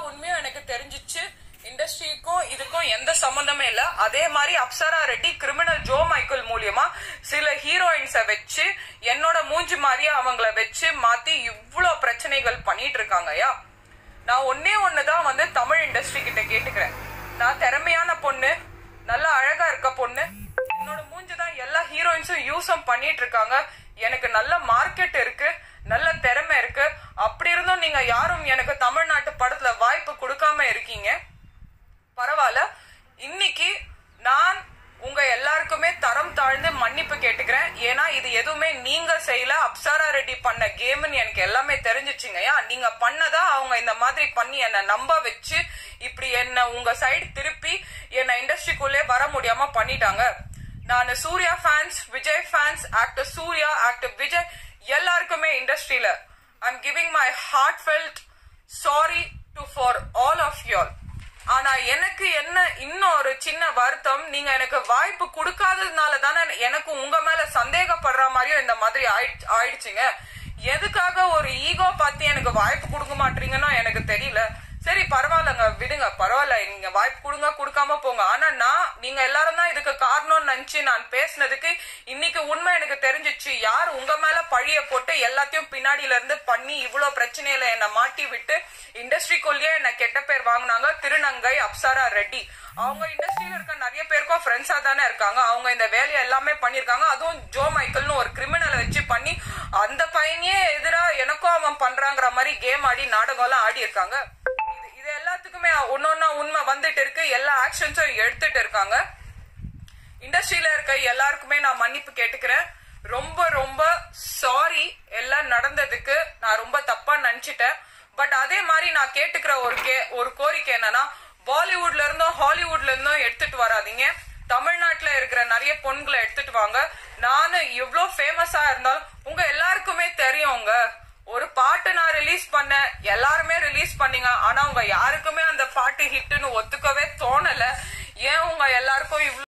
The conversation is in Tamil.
உண்மையும் எனக்கு தெரிஞ்சிச்சு இண்டஸ்ட்ரிக்கும் இதுக்கும் எந்த சம்பந்தமே இல்ல அதே மாதிரி அப்சரா ரெட்டி கிரிமினல் ஜோ மைக்கேல் மூலியமா சில ஹீரோயின்ஸ வச்சு என்னோட மூஞ்சி மாதிரியே அவங்கள வச்சு மாத்தி இவ்ளோ பிரச்சனைகள் பண்ணிட்டு இருக்காங்கயா நான் ஒன்னே ஒண்ணுதான் வந்து தமிழ் இண்டஸ்ட்ரி கிட்ட கேட்டுக்கிறேன் நான் திறமையான பொண்ணு நல்ல அழகா இருக்க பொண்ணு என்னோட மூஞ்சி தான் எல்லா ஹீரோயின்ஸும் யூஸும் பண்ணிட்டு இருக்காங்க எனக்கு நல்ல மார்க்கெட் இருக்கு நல்ல திறமை இருக்கு அப்படி இருந்தும் நீங்க யாரும் எனக்கு தமிழ்நாட்டு படத்துல வாய்ப்பு கொடுக்காம இருக்கீங்க பரவாயில்ல இன்னைக்கு நான் உங்க எல்லாருக்குமே தரம் தாழ்ந்து மன்னிப்பு கேட்டுக்கிறேன் ஏன்னா இது எதுவுமே நீங்க செய்யல அப்சரா ரெட்டி பண்ண கேம்னு எனக்கு எல்லாமே தெரிஞ்சிச்சுங்கய்யா நீங்க பண்ணதா அவங்க இந்த மாதிரி பண்ணி என்ன நம்ப வச்சு இப்படி என்ன உங்க சைடு திருப்பி என்ன இண்டஸ்ட்ரிக்குள்ளே வர முடியாம பண்ணிட்டாங்க நான் Suriya fans Vijay fans actor Suriya actor Vijay எல்லாருக்குமே இண்டஸ்ட்ரியில I'm giving my heartfelt sorry to for all of you ஆனா எனக்கு என்ன இன்னும் ஒரு சின்ன வருத்தம் நீங்க எனக்கு வாய்ப்பு கொடுக்காததுனால தானே எனக்கு உங்க மேல சந்தேகப்படுற மாதிரியும் இந்த மாதிரி ஆயிடுச்சு- ஆயிடுச்சுங்க எதுக்காக ஒரு ஈகோ பார்த்து எனக்கு வாய்ப்பு கொடுக்க மாட்டீங்கன்னா எனக்கு தெரியல சரி பரவாயில்லங்க விடுங்க பரவாயில்ல நீங்க வாய்ப்பு கொடுங்க கொடுக்காம போங்க ஆனா நான் நீங்க எல்லாரும் தான் இதுக்கு காரணம்னு நினைச்சு நான் பேசினதுக்கு இன்னைக்கு உண்மை எனக்கு தெரிஞ்சிச்சு யார் உங்க மேல பழிய போட்டு எல்லாத்தையும் பின்னாடில இருந்து பண்ணி இவ்வளவு பிரச்சனையில என்ன மாட்டி விட்டு இண்டஸ்ட்ரிக்குள்ளேயே என்ன கெட்ட பேர் வாங்குனாங்க திருநங்கை அப்சரா ரெட்டி அவங்க இண்டஸ்ட்ரியில இருக்க நிறைய பேருக்கும் ஃப்ரெண்ட்ஸா தானே இருக்காங்க அவங்க இந்த வேலையை எல்லாமே பண்ணிருக்காங்க அதுவும் ஜோ மைக்கேல்னு ஒரு கிரிமினலை வச்சு பண்ணி அந்த பையனையே எதிரா எனக்கும் அவன் பண்றாங்கிற மாதிரி கேம் ஆடி நாடகம் எல்லாம் ஆடி இருக்காங்க இது இது எல்லாத்துக்குமே ஒன்னொன்னா உண்மை வந்துட்டு இருக்கு எல்லா ஆக்ஷன்ஸும் எடுத்துட்டு இருக்காங்க இண்டஸ்ட்ரியில இருக்க எல்லாருக்குமே நான் மன்னிப்பு கேட்டுக்கிறேன் ரொம்ப ரொம்ப சாரி எல்லாம் நடந்ததுக்கு நான் ரொம்ப தப்பா நினைச்சிட்டேன் பட் அதே மாதிரி நான் கேட்டுக்கிற ஒரு கே ஒரு கோரிக்கை என்னன்னா பாலிவுட்ல இருந்தும் ஹாலிவுட்ல இருந்தும் எடுத்துட்டு வராதீங்க தமிழ்நாட்டுல இருக்கிற நிறைய பொண்களை எடுத்துட்டு வாங்க நானு எவ்வளோ ஃபேமஸா இருந்தாலும் உங்க எல்லாருக்குமே தெரியுங்க ஒரு பாட்டு நான் ரிலீஸ் பண்ணேன் எல்லாருமே ரிலீஸ் பண்ணீங்க ஆனா உங்க யாருக்குமே அந்த பாட்டு ஹிட்னு ஒத்துக்கவே தோணல ஏன் உங்க எல்லாருக்கும் இவ்ளோ